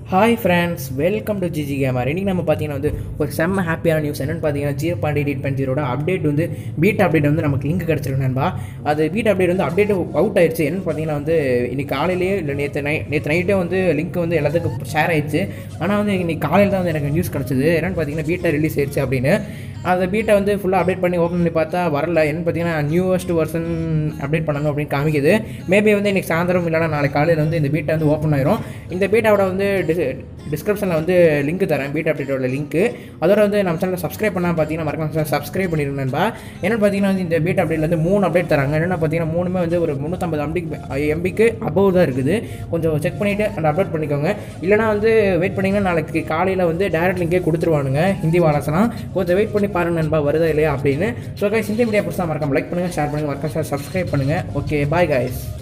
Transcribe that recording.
hi friends welcome to GG gamer இன்றைக்கி நம்ம பார்த்தீங்கன்னா வந்து ஒரு செம்ம ஹாப்பியான நியூஸ் என்னென்னு பார்த்தீங்கன்னா ஜியோ பாண்டி எயிட் பாயிண்ட் ஜீரோட அப்டேட் வந்து பீட் அப்டேட் வந்து நமக்கு லிங்க் கிடச்சிருக்கு நண்பா அது பீட் அப்டேட் வந்து அப்டேட் அவுட் ஆயிடுச்சு என்னன்னு பார்த்தீங்கன்னா வந்து இன்னைக்கு காலையிலேயே இல்லை நேற்று நை நேற்று நைட்டே வந்து லிங்க் வந்து எல்லாத்துக்கும் ஷேர் ஆயிடுச்சு ஆனால் வந்து இன்னைக்கு காலையில் தான் வந்து எனக்கு நியூஸ் கிடச்சிது என்னென்னு பார்த்தீங்கன்னா பீட்டா ரிலீஸ் ஆயிடுச்சு அப்படின்னு அந்த பீட்டை வந்து ஃபுல்லாக அப்டேட் பண்ணி ஓப்பன் பண்ணி பார்த்தா வரல என்னன்னு பார்த்தீங்கன்னா நியூவஸ்ட் வெர்ஷன் அப்டேட் பண்ணணும் அப்படின்னு காமிக்குது மேபி வந்து இன்றைக்கி சாயந்தரம் இல்லைனா நாளைக்கு காலையில் வந்து இந்த பீட்டை வந்து ஓப்பன் ஆயிரும் இந்த பீட்டாவோட வந்து டிஸ்கிரிப்ஷனில் வந்து லிங்க் தரேன் பீட் அப்டேட்டோட லிங்க்கு அதோட வந்து நம்ம சேனலில் சப்ஸ்கிரைப் பண்ணால் பார்த்தீங்கன்னா மறக்காம சப்ஸ்கிரைப் பண்ணிடுங்க நண்பா என்னென்னு பார்த்தீங்கன்னா வந்து இந்த பீட் அப்டேட்ல வந்து மூணு அப்டேட் தராங்க என்னென்ன பார்த்தீங்கன்னா மூணுமே வந்து ஒரு முந்நூற்றம்பது எம்பி எம்பிக்கு அபவ் தான் இருக்குது கொஞ்சம் செக் பண்ணிவிட்டு அந்த அப்லோட் பண்ணிக்கோங்க இல்லைனா வந்து வெயிட் பண்ணிங்கன்னா நாளைக்கு காலையில் வந்து டேரக்ட் லிங்கே கொடுத்துருவானுங்க ஹிந்தி வாலசலாம் கொஞ்சம் வெயிட் பண்ணி பாருங்க நண்பா வருதா இல்லையா அப்படின்னு ஸோ கைஸ் இந்த மீடியா புதுசாக மறக்காம லைக் பண்ணுங்கள் ஷேர் பண்ணுங்கள் மறக்காம சப்ஸ்கிரைப் பண்ணுங்கள் ஓகே பாய் guys